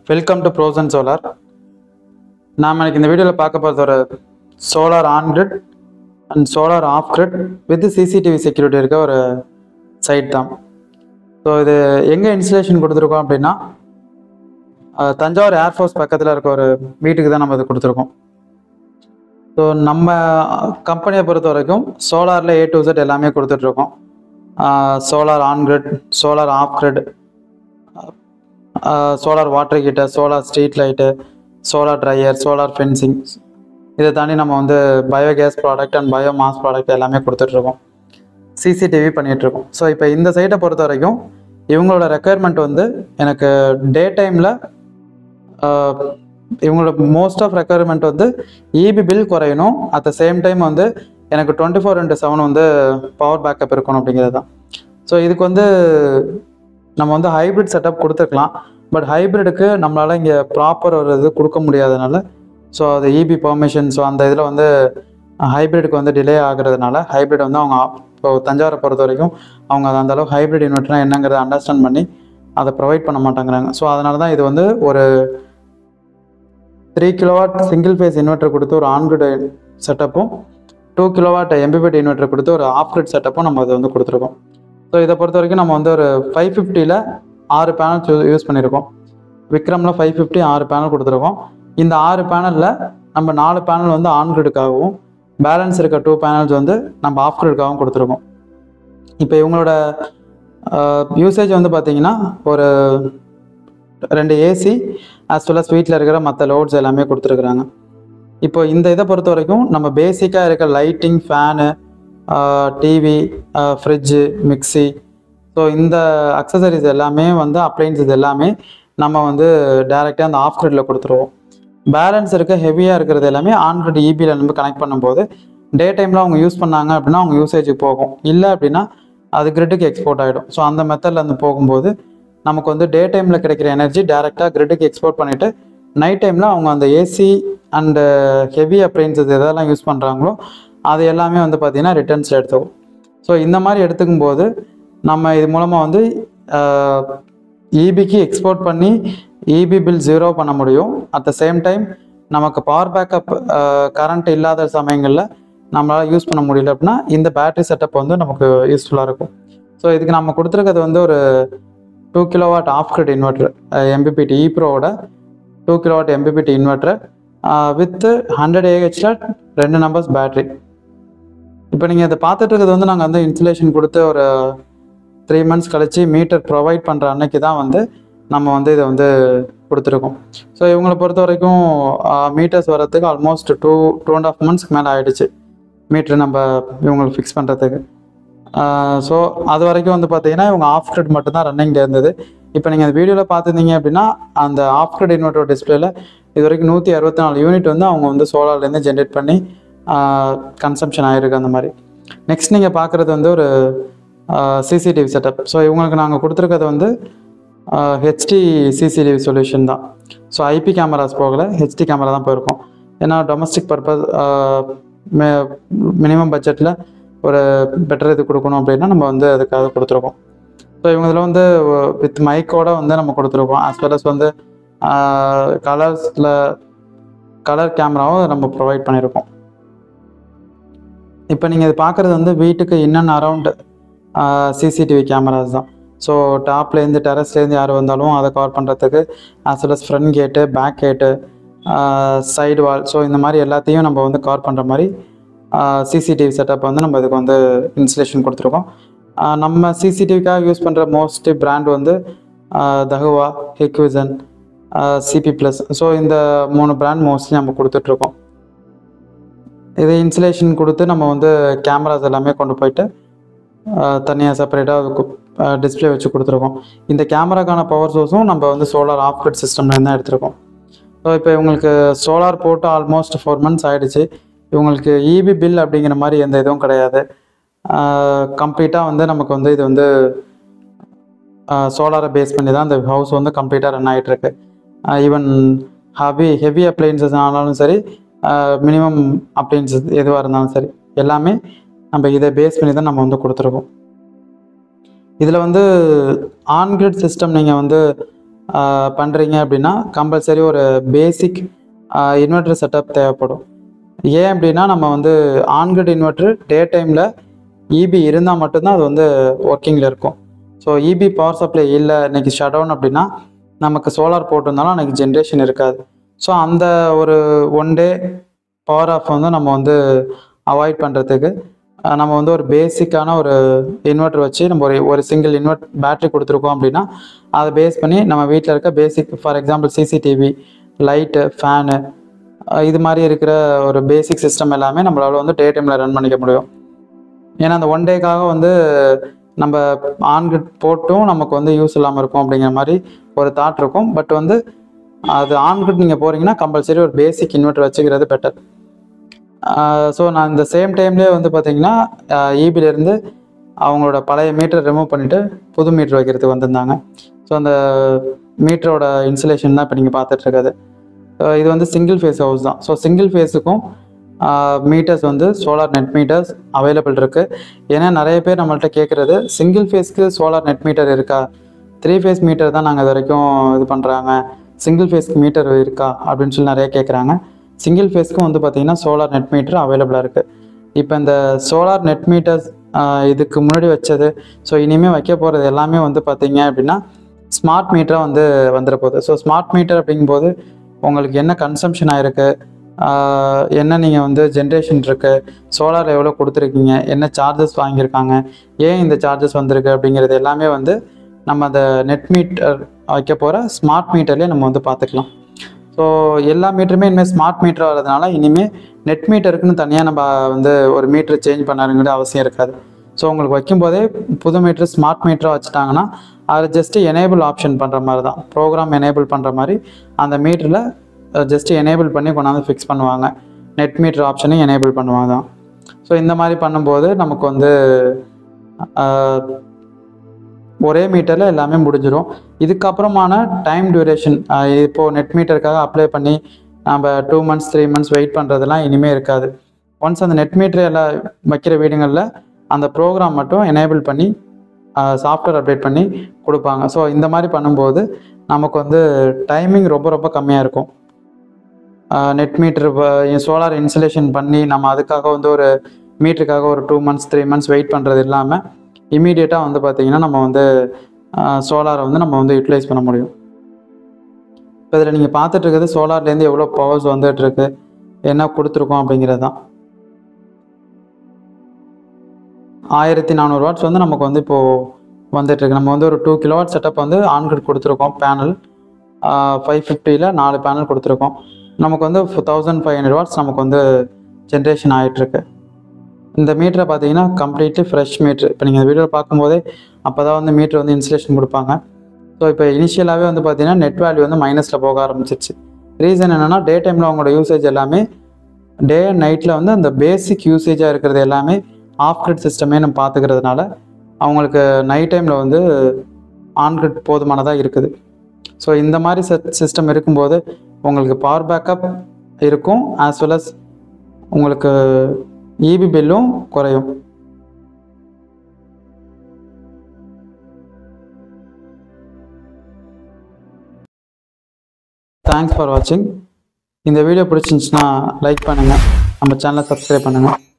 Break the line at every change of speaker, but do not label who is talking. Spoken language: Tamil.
வெல்கம் டு ப்ரோசன் சோலார் நாம் இன்னைக்கு இந்த வீடியோவில் பார்க்க போகிறது ஒரு solar on grid and solar off grid with CCTV security இருக்க ஒரு சைட் தான் ஸோ இது எங்கே இன்ஸ்டலேஷன் கொடுத்துருக்கோம் அப்படின்னா அஹ், தஞ்சாவூர் ஏர்ஃபோர்ஸ் பக்கத்தில் இருக்க ஒரு வீட்டுக்கு தான் நம்ம இது கொடுத்துருக்கோம் ஸோ நம்ம கம்பெனியை பொறுத்த வரைக்கும் சோலாரில் ஏ டு Z எல்லாமே கொடுத்துட்ருக்கோம் solar on grid solar off grid solar water heater solar street light solar dryer solar fencing இதை தாண்டி நம்ம வந்து biogas product and biomass product எல்லாமே கொடுத்துட்ருக்கோம் சிசிடிவி பண்ணிகிட்ருக்கோம் ஸோ இப்போ இந்த சைட்டை பொறுத்த வரைக்கும் இவங்களோட ரெக்குயர்மெண்ட் வந்து எனக்கு டே டைமில் இவங்களோட மோஸ்ட் ஆஃப் ரெக்குயர்மெண்ட் வந்து இபி பில் குறையணும் அட் த சேம் டைம் வந்து எனக்கு டுவெண்ட்டி ஃபோர் இன்ட்டு செவன் வந்து பவர் பேக்கப் இருக்கணும் அப்படிங்கிறது தான் ஸோ இதுக்கு வந்து நம்ம வந்து ஹைப்ரிட் செட்டப் கொடுத்துருக்கலாம் பட் ஹைப்ரிடுக்கு நம்மளால் இங்கே ப்ராப்பர் ஒரு இது கொடுக்க முடியாதனால ஸோ அது இபி பெர்மிஷன் ஸோ அந்த இதில் வந்து ஹைப்ரிடுக்கு வந்து டிலே ஆகுறதுனால ஹைப்ரிட் வந்து அவங்க இப்போ தஞ்சாவூரை பொறுத்த வரைக்கும் அவங்க அது அந்த அளவுக்கு ஹைப்ரிட் இன்வெர்ட்னா என்னங்கிறத அண்டர்ஸ்டாண்ட் பண்ணி அதை ப்ரொவைட் பண்ண மாட்டேங்கிறாங்க ஸோ அதனால தான் இது வந்து ஒரு three kilowatt single phase inverter கொடுத்து ஒரு ஆன்கிரிட் செட்டப்பும் டூ கிலோவாட் எம்பிபிட் இன்வெர்ட்டர் கொடுத்து ஒரு ஆஃப் கிரிட் செட்டப்பும் நம்ம அதை வந்து கொடுத்துருக்கோம் ஸோ இதை பொறுத்த வரைக்கும் நம்ம வந்து ஒரு ஃபைவ் ஃபிஃப்டியில் ஆறு பேனல் யூஸ் பண்ணியிருக்கோம் விக்ரமில் ஃபைவ் ஃபிஃப்டி ஆறு பேனல் கொடுத்துருக்கோம் இந்த ஆறு பேனலில் நம்ம நாலு பேனல் வந்து ஆன் கிரிடுக்காகவும் பேலன்ஸ் இருக்க டூ பேனல்ஸ் வந்து நம்ம ஆஃப் கிரிடுக்காகவும் கொடுத்துருக்கோம் இப்போ இவங்களோட யூசேஜ் வந்து பார்த்தீங்கன்னா ஒரு ரெண்டு ஏசி as well as வீட்டில் இருக்கிற மற்ற லோட்ஸ் எல்லாமே கொடுத்துருக்குறாங்க இப்போ இந்த இதை பொறுத்த வரைக்கும் நம்ம பேசிக்காக இருக்க lighting fan TV fridge mixie so இந்த அக்சசரிஸ் எல்லாமே வந்து அப்ளைன்சஸ் எல்லாமே நம்ம வந்து டைரெக்டாக அந்த ஆஃப் கிரிட்ல கொடுத்துருவோம் பேலன்ஸ் இருக்க ஹெவியாக இருக்கிறது எல்லாமே ஆன் கிரிட் இபியில் நம்ம கனெக்ட் பண்ணும்போது டே டைமில் அவங்க யூஸ் பண்ணாங்க அப்படின்னா அவங்க யூசேஜுக்கு போகும் இல்லை அப்படின்னா அது கிரிட்டுக்கு எக்ஸ்போர்ட் ஆகிடும் ஸோ அந்த மெத்தடில் இருந்து போகும்போது நமக்கு வந்து டே டைமில் கிடைக்கிற எனர்ஜி டேரெக்டாக கிரிட்டுக்கு எக்ஸ்போர்ட் பண்ணிவிட்டு நைட் டைமில் அவங்க அந்த ஏசி அண்டு ஹெவி அப்ளைன்சஸ் எதெல்லாம் யூஸ் பண்ணுறாங்களோ அது எல்லாமே வந்து பார்த்திங்கன்னா ரிட்டர்ன்ஸில் எடுத்துக்கும் ஸோ இந்த மாதிரி எடுத்துக்கும் போது நம்ம இது மூலமாக வந்து இபிக்கு எக்ஸ்போர்ட் பண்ணி இபி பில் ஜீரோ பண்ண முடியும் அட் த சேம் டைம் நமக்கு பவர் பேக்கப் கரண்ட் இல்லாத சமயங்களில் நம்மளால் யூஸ் பண்ண முடியல அப்படின்னா இந்த பேட்டரி செட்டப் வந்து நமக்கு யூஸ்ஃபுல்லாக இருக்கும் ஸோ இதுக்கு நம்ம கொடுத்துருக்கிறது வந்து ஒரு two kilowatt off grid inverter MPPT இ ப்ரோவோட two kilowatt MPPT inverter with hundred ஏஹெச்சில் ரெண்டு நம்பர்ஸ் பேட்டரி இப்போ நீங்கள் இதை பார்த்துட்டு இருக்கிறது வந்து நாங்கள் வந்து இன்சுலேஷன் கொடுத்து ஒரு த்ரீ மந்த்ஸ் கழிச்சு மீட்டர் ப்ரொவைட் பண்ணுற அன்னைக்கு தான் வந்து நம்ம வந்து இதை வந்து கொடுத்துருக்கோம் ஸோ இவங்களை பொறுத்த வரைக்கும் மீட்டர்ஸ் வரதுக்கு almost two two and half மந்த்ஸ்க்கு மேலே ஆயிடுச்சு மீட்ரு நம்ம இவங்களுக்கு ஃபிக்ஸ் பண்ணுறதுக்கு ஸோ அது வரைக்கும் வந்து பார்த்தீங்கன்னா இவங்க ஆஃப் கிரிட் மட்டும்தான் ரன்னிங்கில் இருந்தது இப்போ நீங்கள் அந்த வீடியோவில் பார்த்துருந்தீங்க அப்படின்னா அந்த ஆஃப் கிரிட் இன்வெர்டர் டிஸ்பிளேல இது வரைக்கும் நூற்றி அறுபத்தி நாலு யூனிட் வந்து அவங்க வந்து சோலார்லேருந்து ஜென்ரேட் பண்ணி கன்சம்ஷன் ஆகிருக்கு அந்த மாதிரி நெக்ஸ்ட் நீங்கள் பார்க்குறது வந்து ஒரு சிசிடிவி செட்டப் ஸோ இவங்களுக்கு நாங்கள் கொடுத்துருக்கிறது வந்து ஹெச்டி சிசிடிவி சொல்யூஷன் தான் ஸோ ஐபி கேமராஸ் போகல ஹெச்டி கேமரா தான் போயிருக்கோம் ஏன்னா டொமஸ்டிக் பர்பஸ் மினிமம் பட்ஜெட்டில் ஒரு பெட்டர் இது கொடுக்கணும் அப்படின்னா நம்ம வந்து அதுக்காக கொடுத்துருக்கோம் ஸோ இவங்க இதில் வந்து வித் மைக்கோட வந்து நம்ம கொடுத்துருக்கோம் as well as வந்து கலர்ஸில் கலர் கேமராவும் நம்ம ப்ரொவைட் பண்ணியிருக்கோம் இப்போ நீங்கள் இது பார்க்குறது வந்து வீட்டுக்கு in and around CCTV cameras தான் ஸோ டாப்லேருந்து டெரஸ்லேருந்து யார் வந்தாலும் அதை கவர் பண்ணுறதுக்கு as well as front gate back gate side wall so இந்த மாதிரி எல்லாத்தையும் நம்ம வந்து கவர் பண்ணுற மாதிரி சிசிடிவி செட்டப் வந்து நம்ம இதுக்கு வந்து இன்ஸ்டலேஷன் கொடுத்துருக்கோம் ஆஹ் நம்ம சிசிடிவிக்காக யூஸ் பண்ணுற மோஸ்ட் பிராண்ட் வந்து ah Dahua Hikvision CP plus so இந்த மூணு பிராண்ட் மோஸ்ட்லி நம்ம கொடுத்துட்ருக்கோம் இது இன்சுலேஷன் கொடுத்து நம்ம வந்து கேமராஸ் எல்லாமே கொண்டு போயிட்டு தனியாக செப்பரேட்டாக டிஸ்பிளே வச்சு கொடுத்துருக்கோம் இந்த கேமராக்கான பவர் சோர்ஸும் நம்ம வந்து சோலார் ஆஃப் கிரிட் சிஸ்டம்லேருந்து தான் எடுத்திருக்கோம் ஸோ இப்போ இவங்களுக்கு சோலார் போட்டு ஆல்மோஸ்ட் ஃபோர் மந்த்ஸ் ஆயிடுச்சு இவங்களுக்கு இபி பில் அப்படிங்கிற மாதிரி எந்த இதுவும் கிடையாது கம்ப்ளீட்டாக வந்து நமக்கு வந்து இது வந்து சோலாரை பேஸ் பண்ணி தான் இந்த ஹவுஸ் வந்து கம்ப்ளீட்டாக ரன் ஆகிட்டு இருக்கு ஈவன் ஹெவி ஹெவி அப்ளைன்சஸ் ஆனாலும் சரி மினிமம் அப்ளைன்சஸ் எதுவாக இருந்தாலும் சரி எல்லாமே நம்ம இதை பேஸ் பண்ணி தான் நம்ம வந்து கொடுத்துருக்கோம் இதில் வந்து ஆன் கிரிட் சிஸ்டம் நீங்கள் வந்து பண்ணுறீங்க அப்படின்னா கம்பல்சரி ஒரு பேசிக் இன்வெர்டர் செட்டப் தேவைப்படும் ஏன் அப்படின்னா நம்ம வந்து ஆன்கிரிட் இன்வெர்டர் டே டைமில் இபி இருந்தால் மட்டும்தான் அது வந்து ஒர்க்கிங்கில் இருக்கும் ஸோ இபி பவர் சப்ளை இல்லை இன்னைக்கு ஷட் டவுன் அப்படின்னா நமக்கு சோலார் போட்டிருந்தாலும் அன்றைக்கி ஜென்ரேஷன் இருக்காது ஸோ அந்த ஒரு ஒன் டே பவர் ஆஃப் வந்து நம்ம வந்து அவாய்ட் பண்ணுறதுக்கு நம்ம வந்து ஒரு பேசிக்கான ஒரு இன்வெர்டர் வச்சு நம்ம ஒரு ஒரு சிங்கிள் இன்வெர்ட் பேட்டரி கொடுத்துருக்கோம் அப்படின்னா அதை பேஸ் பண்ணி நம்ம வீட்டில் இருக்க basic for example CCTV light fan இது மாதிரி இருக்கிற ஒரு பேசிக் சிஸ்டம் எல்லாமே நம்மளால வந்து டே டைமில் ரன் பண்ணிக்க முடியும் ஏன்னா அந்த ஒன் டேக்காக வந்து நம்ம ஆன்கிரிட் போட்டும் நமக்கு வந்து யூஸ் இல்லாமல் இருக்கும் அப்படிங்கிற மாதிரி ஒரு தாட் இருக்கும் பட் வந்து அது ஆன்கிரிட் நீங்கள் போகிறீங்கன்னா கம்பல்சரி ஒரு பேசிக் இன்வெர்டர் வச்சுக்கிறது பெட்டர் ஸோ நான் இந்த சேம் டைம்லேயே வந்து பார்த்தீங்கன்னா இபிலேருந்து அவங்களோட பழைய மீட்டர் ரிமூவ் பண்ணிவிட்டு புது மீட்டர் வைக்கிறதுக்கு வந்திருந்தாங்க ஸோ அந்த மீட்டரோட இன்சுலேஷன் தான் இப்போ நீங்கள் பார்த்துட்டு இருக்கிறது அஹ் இது வந்து சிங்கிள் ஃபேஸ் ஹவுஸ் தான் ஸோ சிங்கிள் ஃபேஸுக்கும் மீட்டர்ஸ் வந்து சோலார் நெட் மீட்டர்ஸ் அவைலபிள் இருக்குது ஏன்னா நிறைய பேர் நம்மள்ட்ட கேட்குறது சிங்கிள் ஃபேஸ்க்கு சோலார் நெட் மீட்டர் இருக்கா த்ரீ ஃபேஸ் மீட்டர் தான் நாங்கள் இது வரைக்கும் இது பண்ணுறாங்க சிங்கிள் ஃபேஸ்க்கு மீட்டர் இருக்கா அப்படின்னு சொல்லி நிறைய கேட்குறாங்க சிங்கிள் ஃபேஸ்க்கும் வந்து பார்த்தீங்கன்னா சோலார் நெட் மீட்டர் அவைலபிளாக இருக்குது இப்போ இந்த சோலார் நெட் மீட்டர்ஸ் இதுக்கு முன்னாடி வச்சது ஸோ இனிமேல் வைக்க போகிறது எல்லாமே வந்து பார்த்தீங்க அப்படின்னா ஸ்மார்ட் மீட்டராக வந்து வந்துட போகுது ஸோ ஸ்மார்ட் மீட்டர் அப்படிங்கும்போது உங்களுக்கு என்ன கன்சம்ஷன் ஆயிருக்கு ஆஹ் என்ன நீங்கள் வந்து ஜென்ரேஷன் இருக்கு சோலார் எவ்வளோ கொடுத்துருக்கீங்க என்ன சார்ஜஸ் வாங்கியிருக்காங்க ஏன் இந்த சார்ஜஸ் வந்திருக்கு அப்படிங்கிறது எல்லாமே வந்து நம்ம அந்த நெட் மீட்டர் வைக்க போகிற ஸ்மார்ட் மீட்டர்லேயே நம்ம வந்து பார்த்துக்கலாம் ஸோ எல்லா மீட்டருமே இனிமேல் ஸ்மார்ட் மீட்டர் வரதுனால இனிமேல் நெட் மீட்டருக்குன்னு தனியாக நம்ம வந்து ஒரு மீட்டர் சேஞ்ச் பண்ணணுங்கிற அவசியம் இருக்காது ஸோ உங்களுக்கு வைக்கும்போதே புது மீட்டர் ஸ்மார்ட் மீட்டராக வச்சுட்டாங்கன்னா அது ஜஸ்ட்டு எனேபிள் ஆப்ஷன் பண்ணுற மாதிரி தான் ப்ரோக்ராம் எனேபிள் பண்ணுற மாதிரி அந்த மீட்டரில் ஜஸ்ட்டு எனேபிள் பண்ணி கொண்டாந்து ஃபிக்ஸ் பண்ணுவாங்க நெட் மீட்டர் ஆப்ஷனையும் எனேபிள் பண்ணுவாங்க தான் ஸோ இந்த மாதிரி பண்ணும்போது நமக்கு வந்து ஆஹ், ஒரே மீட்டரில் எல்லாமே முடிஞ்சிடும் இதுக்கப்புறமான டைம் டியூரேஷன் இப்போது நெட் மீட்டருக்காக அப்ளை பண்ணி நம்ம two months three months wait பண்ணுறதெல்லாம் இனிமேல் இருக்காது ஒன்ஸ் அந்த நெட் மீட்டர் எல்லாம் வைக்கிற வீடுங்களில் அந்த ப்ரோக்ராம் மட்டும் எனேபிள் பண்ணி சாஃப்ட்வேர் அப்டேட் பண்ணி கொடுப்பாங்க ஸோ இந்த மாதிரி பண்ணும்போது நமக்கு வந்து டைமிங் ரொம்ப ரொம்ப கம்மியாக இருக்கும் நெட் மீட்டர் சோலார் இன்சுலேஷன் பண்ணி நம்ம அதுக்காக வந்து ஒரு மீட்டருக்காக ஒரு two months three months wait பண்ணுறது இல்லாமல் இமீடியட்டாக வந்து பார்த்திங்கன்னா நம்ம வந்து சோலாரை வந்து நம்ம வந்து யூட்டிலைஸ் பண்ண முடியும் இப்போ இதில் நீங்கள் பார்த்துட்டு இருக்கிறது சோலார்லேருந்து எவ்வளோ பவர்ஸ் வந்துட்டு இருக்கு என்ன கொடுத்துருக்கோம் அப்படிங்கிறது தான் ஆயிரத்தி நானூறு வாட்ஸ் வந்து நமக்கு வந்து இப்போது வந்துட்டு இருக்கு நம்ம வந்து ஒரு டூ கிலோவாட் செட்டப் வந்து ஆன்கிரிட் கொடுத்துருக்கோம் பேனல் ஃபைவ் ஃபிஃப்டியில் நாலு பேனல் கொடுத்துருக்கோம் நமக்கு வந்து தௌசண்ட் ஃபைவ் ஹண்ட்ரட் வாட்ஸ் நமக்கு வந்து ஜென்ரேஷன் ஆகிட்டுருக்கு இந்த மீட்டரை பார்த்தீங்கன்னா கம்ப்ளீட்லி ஃப்ரெஷ் மீட்ரு இப்போ நீங்கள் வீடியோவில் பார்க்கும்போதே அப்போ தான் வந்து மீட்டர் வந்து இன்சுலேஷன் கொடுப்பாங்க ஸோ இப்போ இனிஷியலாகவே வந்து பார்த்தீங்கன்னா நெட் வேல்யூ வந்து மைனஸில் போக ஆரம்பிச்சிருச்சு ரீசன் என்னென்னா டே டைமில் அவங்களோட யூசேஜ் எல்லாமே டே அண்ட் நைட்டில் வந்து அந்த பேசிக் யூசேஜாக இருக்கிறது எல்லாமே ஆஃப் கிரிட் சிஸ்டமே நம்ம பார்த்துக்கிறதுனால அவங்களுக்கு நைட் டைமில் வந்து ஆன் கிரிட் போதுமானதாக இருக்குது ஸோ இந்த மாதிரி சிஸ்டம் இருக்கும்போது உங்களுக்கு பவர் பேக்கப் இருக்கும் ஆஸ் வெல் அஸ் உங்களுக்கு இபி பில்லும் குறையும் தேங்க்ஸ் ஃபார் வாட்சிங் இந்த வீடியோ பிடிச்சிருந்துச்சுன்னா லைக் பண்ணுங்கள் நம்ம சேனலை சப்ஸ்கிரைப் பண்ணுங்கள்